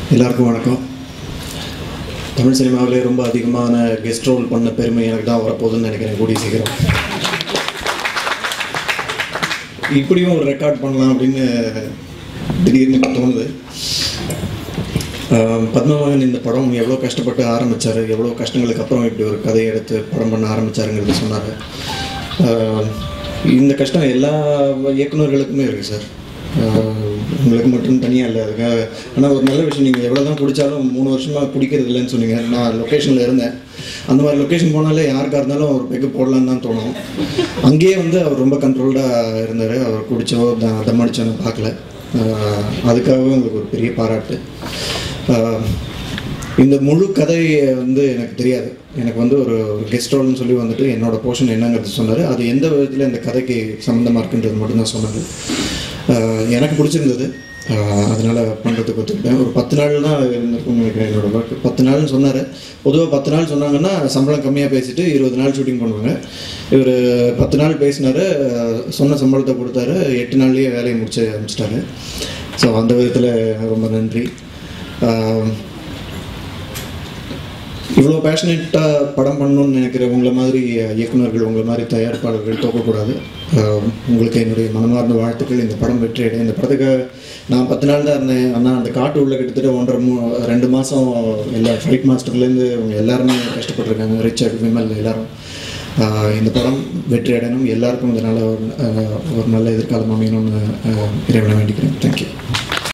எல்லாருக்கும் வணக்கம் தமிழ் சினிமாவிலே ரொம்ப அதிகமான கெஸ்ட் ரோல் பண்ண பெருமை எனக்கு தான் வரப்போகுதுன்னு நினைக்கிறேன் கூடிய சீக்கிரம் இப்படியும் ஒரு ரெக்கார்ட் பண்ணலாம் அப்படின்னு திடீர்னு இப்ப தோணுது ஆஹ் பத்மநாபன் இந்த படம் எவ்வளோ கஷ்டப்பட்டு ஆரம்பித்தார் எவ்வளோ கஷ்டங்களுக்கு அப்புறம் இப்படி ஒரு கதையை எடுத்து படம் பண்ண ஆரம்பித்தாருங்கிறது சொன்னார் இந்த கஷ்டம் எல்லா இயக்குனர்களுக்குமே இருக்குது சார் ஆஹ் உங்களுக்கு மட்டும் தனியாக இல்லை அதுக்காக ஆனால் ஒரு நல்ல விஷயம் நீங்கள் எவ்வளோ தான் பிடிச்சாலும் மூணு வருஷமாக பிடிக்கிறது இல்லைன்னு சொன்னீங்க நான் லொக்கேஷனில் இருந்தேன் அந்த மாதிரி லொக்கேஷன் போனாலே யாருக்காக இருந்தாலும் ஒரு பெக்கு போடலான்னு தான் தோணும் அங்கேயே வந்து அவர் ரொம்ப கண்ட்ரோல்டாக இருந்தார் அவர் குடிச்சோ த தம்மடிச்சோன்னு பார்க்கல ஆஹ் அதுக்காகவே உங்களுக்கு ஒரு பெரிய பாராட்டு ஆஹ் இந்த முழு கதை வந்து எனக்கு தெரியாது எனக்கு வந்து ஒரு ஒரு கெஸ்ட் ரோல்னு சொல்லி வந்துட்டு என்னோட போர்ஷன் என்னங்கிறது சொன்னார் அது எந்த விதத்தில் இந்த கதைக்கு சம்மந்தமாக இருக்குன்றது மட்டும்தான் சொன்னார் ஆஹ் எனக்கு பிடிச்சிருந்தது ஆஹ் அதனால பண்ணுறதுக்கு ஒத்துக்கிட்டேன் ஒரு பத்து நாள் தான் இருந்திருக்கும்னு நினைக்கிறேன் என்னோட ஒர்க் பத்து நாள்னு சொன்னார் பொதுவாக பத்து நாள் சொன்னாங்கன்னா சம்பளம் கம்மியாக பேசிட்டு இருபது நாள் ஷூட்டிங் பண்ணுவாங்க இவர் பத்து நாள் பேசினார் சொன்ன சம்பளத்தை கொடுத்தாரு எட்டு நாள்லேயே வேலையை முடிச்சு அனுப்பிச்சிட்டாரு ஸோ அந்த விதத்தில் ரொம்ப நன்றி ஆஹ் இவ்வளோ பேஷனேட்டாக படம் பண்ணணும்னு நினைக்கிற உங்களை மாதிரி இயக்குனர்கள் உங்களை மாதிரி தயாரிப்பாளர்கள் தோக்கக்கூடாது ஆஹ் உங்களுக்கு என்னுடைய மனமார்ந்த வாழ்த்துக்கள் இந்த படம் வெற்றி அடைய இந்த படத்துக்கு நான் பத்து நாள் தான் இருந்தேன் ஆனால் அந்த காட்டு உள்ள கிட்டத்தட்ட ஒன்றரை மூ ரெண்டு மாதம் எல்லா ஃபைட் மாஸ்டர்லேருந்து அவங்க எல்லாருமே கஷ்டப்பட்டிருக்காங்க ரிச்சர்ட் விமல் எல்லாரும் ஆஹ் இந்த படம் வெற்றி அடையணும் எல்லாருக்கும் இதனால் ஒரு ஆஹ் ஒரு நல்ல எதிர்காலம் அமையணும்னு ஆஹ் இறைவனை வேண்டிக்கிறேன் தேங்க்யூ